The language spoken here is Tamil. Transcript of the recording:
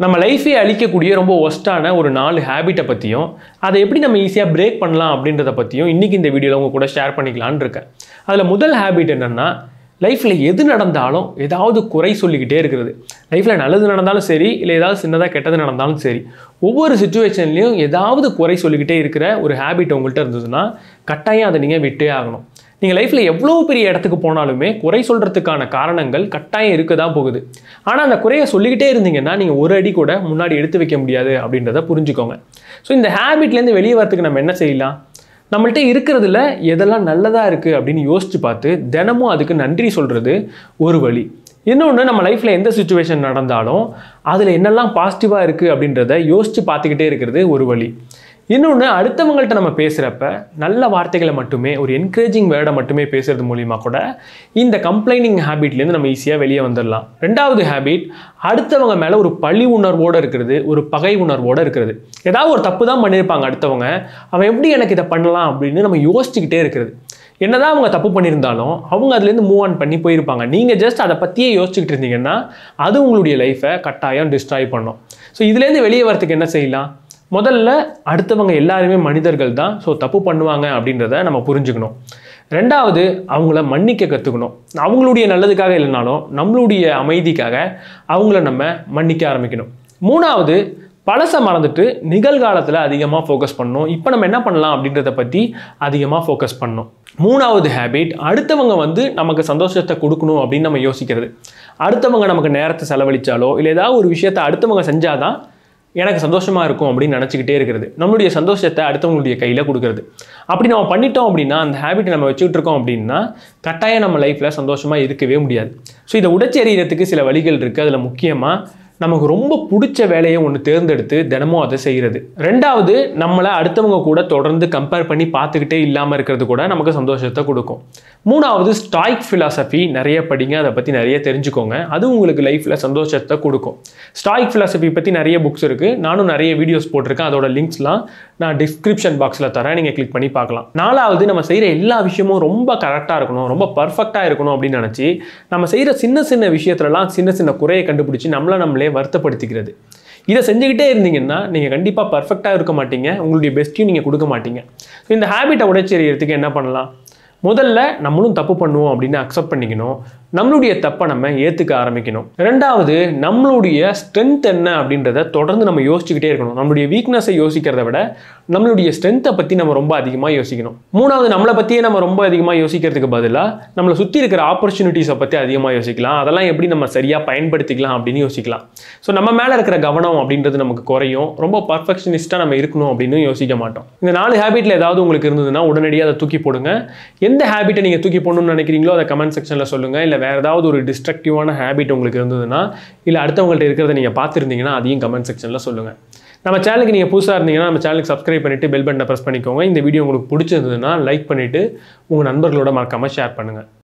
நம்ம லைஃபே அழிக்கக்கூடிய ரொம்ப ஒஸ்ட்டான ஒரு நாலு ஹேபிட்டை பற்றியும் அதை எப்படி நம்ம ஈஸியாக பிரேக் பண்ணலாம் அப்படின்றத பற்றியும் இன்றைக்கி இந்த வீடியோவில் உங்க கூட ஷேர் பண்ணிக்கலான்னு இருக்கேன் அதில் முதல் ஹேபிட் என்னென்னா லைஃப்பில் எது நடந்தாலும் ஏதாவது குறை சொல்லிக்கிட்டே இருக்கிறது லைஃப்பில் நல்லது நடந்தாலும் சரி இல்லை ஏதாவது சின்னதாக கெட்டது நடந்தாலும் சரி ஒவ்வொரு சுச்சுவேஷன்லையும் ஏதாவது குறை சொல்லிக்கிட்டே இருக்கிற ஒரு ஹேபிட் உங்கள்கிட்ட இருந்ததுன்னா கட்டாயம் அதை நீங்கள் விட்டே ஆகணும் நீங்கள் லைஃப்பில் எவ்வளோ பெரிய இடத்துக்கு போனாலுமே குறை சொல்கிறதுக்கான காரணங்கள் கட்டாயம் இருக்க தான் போகுது ஆனால் அந்த குறையை சொல்லிக்கிட்டே இருந்தீங்கன்னா நீங்கள் ஒரு அடி கூட முன்னாடி எடுத்து வைக்க முடியாது அப்படின்றத புரிஞ்சுக்கோங்க ஸோ இந்த ஹேபிட்லேருந்து வெளியே வரதுக்கு நம்ம என்ன செய்யலாம் நம்மள்ட்ட இருக்கிறதுல எதெல்லாம் நல்லதாக இருக்குது அப்படின்னு யோசித்து பார்த்து தினமும் அதுக்கு நன்றி சொல்கிறது ஒரு வழி இன்னொன்று நம்ம லைஃப்பில் எந்த சுச்சுவேஷன் நடந்தாலும் அதில் என்னெல்லாம் பாசிட்டிவாக இருக்குது அப்படின்றத யோசித்து பார்த்துக்கிட்டே இருக்கிறது ஒரு வழி இன்னொன்று அடுத்தவங்கள்ட்ட நம்ம பேசுகிறப்ப நல்ல வார்த்தைகளை மட்டுமே ஒரு என்கரேஜிங் வேர்டை மட்டுமே பேசுறது மூலிமா கூட இந்த கம்ப்ளைனிங் ஹேபிட்லேருந்து நம்ம ஈஸியாக வெளியே வந்துடலாம் ரெண்டாவது ஹேபிட் அடுத்தவங்க மேலே ஒரு பழி உணர்வோடு இருக்கிறது ஒரு பகை உணர்வோடு இருக்கிறது ஏதாவது ஒரு தப்பு தான் பண்ணியிருப்பாங்க அடுத்தவங்க அவன் எப்படி எனக்கு இதை பண்ணலாம் அப்படின்னு நம்ம யோசிச்சுக்கிட்டே இருக்கிறது என்னதான் அவங்க தப்பு பண்ணியிருந்தாலும் அவங்க அதுலேருந்து மூவ் ஆன் பண்ணி போயிருப்பாங்க நீங்கள் ஜஸ்ட் அதை பற்றியே யோசிச்சுக்கிட்டு இருந்தீங்கன்னா அது உங்களுடைய லைஃப்பை கட்டாயம் டிஸ்ட்ராய் பண்ணும் ஸோ இதுலேருந்து வெளியே வரதுக்கு என்ன செய்யலாம் முதல்ல அடுத்தவங்க எல்லாருமே மனிதர்கள் தான் ஸோ தப்பு பண்ணுவாங்க அப்படின்றத நம்ம புரிஞ்சுக்கணும் ரெண்டாவது அவங்கள மன்னிக்க கற்றுக்கணும் அவங்களுடைய நல்லதுக்காக இல்லைனாலும் நம்மளுடைய அமைதிக்காக அவங்கள நம்ம மன்னிக்க ஆரம்பிக்கணும் மூணாவது பழசை மறந்துட்டு நிகழ்காலத்தில் அதிகமாக ஃபோக்கஸ் பண்ணணும் இப்போ நம்ம என்ன பண்ணலாம் அப்படின்றத பற்றி அதிகமாக ஃபோக்கஸ் பண்ணணும் மூணாவது ஹேபிட் அடுத்தவங்க வந்து நமக்கு சந்தோஷத்தை கொடுக்கணும் அப்படின்னு நம்ம யோசிக்கிறது அடுத்தவங்க நமக்கு நேரத்தை செலவழித்தாலோ இல்லை ஏதாவது ஒரு விஷயத்தை அடுத்தவங்க செஞ்சாதான் எனக்கு சந்தோஷமாக இருக்கும் அப்படின்னு நினச்சிக்கிட்டே இருக்கிறது நம்மளுடைய சந்தோஷத்தை அடுத்தவங்களுடைய கையில் கொடுக்குறது அப்படி நம்ம பண்ணிட்டோம் அப்படின்னா அந்த ஹேபிட்டை நம்ம வச்சுக்கிட்டு இருக்கோம் அப்படின்னா கட்டாயம் நம்ம லைஃப்பில் சந்தோஷமாக இருக்கவே முடியாது ஸோ இதை உடச்செறியறதுக்கு சில வழிகள் இருக்குது அதில் முக்கியமாக நமக்கு ரொம்ப பிடிச்ச வேலையை ஒன்று தேர்ந்தெடுத்து தினமும் அதை செய்கிறது ரெண்டாவது நம்மளை அடுத்தவங்க கூட தொடர்ந்து கம்பேர் பண்ணி பார்த்துக்கிட்டே இல்லாமல் இருக்கிறது கூட நமக்கு சந்தோஷத்தை கொடுக்கும் மூணாவது ஸ்டாய்க் ஃபிலாசபி நிறைய படிங்க அதை பற்றி நிறைய தெரிஞ்சுக்கோங்க அது உங்களுக்கு லைஃப்பில் சந்தோஷத்தை கொடுக்கும் ஸ்டாய்க் ஃபிலாசபி பற்றி நிறைய புக்ஸ் இருக்குது நானும் நிறைய வீடியோஸ் போட்டிருக்கேன் அதோட லிங்க்ஸ்லாம் நான் டிஸ்கிரிப்ஷன் பாக்ஸில் தரேன் நீங்கள் கிளிக் பண்ணி பார்க்கலாம் நாலாவது நம்ம செய்கிற எல்லா விஷயமும் ரொம்ப கரெக்டாக இருக்கணும் ரொம்ப பர்ஃபெக்டாக இருக்கணும் அப்படின்னு நினச்சி நம்ம செய்கிற சின்ன சின்ன விஷயத்துலலாம் சின்ன சின்ன குறையை கண்டுபிடிச்சி நம்மளை நம்மளே வருத்தப்படுத்திக்கிறது இதை செஞ்சுக்கிட்டே இருந்தீங்கன்னா நீங்கள் கண்டிப்பாக பர்ஃபெக்டாக இருக்க மாட்டீங்க உங்களுடைய பெஸ்ட்டையும் நீங்கள் கொடுக்க மாட்டீங்க ஸோ இந்த ஹேபிட்டை உடைச்செறியறதுக்கு என்ன பண்ணலாம் முதல்ல நம்மளும் தப்பு பண்ணுவோம் அப்படின்னு அக்செப்ட் பண்ணிக்கணும் நம்மளுடைய தப்பை நம்ம ஏற்றுக்க ஆரம்பிக்கணும் ரெண்டாவது நம்மளுடைய ஸ்ட்ரென்த் என்ன அப்படின்றத தொடர்ந்து நம்ம யோசிச்சுக்கிட்டே இருக்கணும் நம்மளுடைய வீக்னஸை யோசிக்கிறத விட நம்மளுடைய ஸ்ட்ரென்த்தை பற்றி நம்ம ரொம்ப அதிகமாக யோசிக்கணும் மூணாவது நம்மளை பற்றியே நம்ம ரொம்ப அதிகமாக யோசிக்கிறதுக்கு பதிலாக நம்மளை சுற்றி இருக்கிற ஆப்பர்ச்சுனிட்டிஸை பற்றி அதிகமாக யோசிக்கலாம் அதெல்லாம் எப்படி நம்ம சரியாக பயன்படுத்திக்கலாம் அப்படின்னு யோசிக்கலாம் ஸோ நம்ம மேலே இருக்கிற கவனம் அப்படின்றது நமக்கு குறையும் ரொம்ப பர்ஃபெக்ஷனிஸ்ட்டாக நம்ம இருக்கணும் அப்படின்னு யோசிக்க மாட்டோம் இந்த நாலு ஹேபிட்டில் ஏதாவது உங்களுக்கு இருந்ததுன்னா உடனடியாக அதை தூக்கி போடுங்க எந்த ஹேபிட்டை நீங்கள் தூக்கி போடணும்னு நினைக்கிறீங்களோ அதை கமெண்ட் செக்ஷனில் சொல்லுங்கள் இல்லை வேறு ஏதாவது ஒரு டிஸ்ட்ரக்டிவான ஹேபிட் உங்களுக்கு இருந்ததுன்னா இல்லை அடுத்தவங்கள்ட்ட இருக்கிறத நீங்கள் பார்த்துருந்தீங்கன்னா அதையும் கமெண்ட் செக்ஷனில் சொல்லுங்கள் நம்ம சேனலுக்கு நீங்கள் புதுசாக இருந்தீங்கன்னா நம்ம சேனலுக்கு சப்ஸ்கிரைப் பண்ணிவிட்டு பெல் பட்டனை ப்ரெஸ் பண்ணிக்கோங்க இந்த வீடியோ உங்களுக்கு பிடிச்சிருந்ததுன்னா லைக் பண்ணிவிட்டு உங்கள் நண்பர்களோட மறக்காமல் ஷேர் பண்ணுங்கள்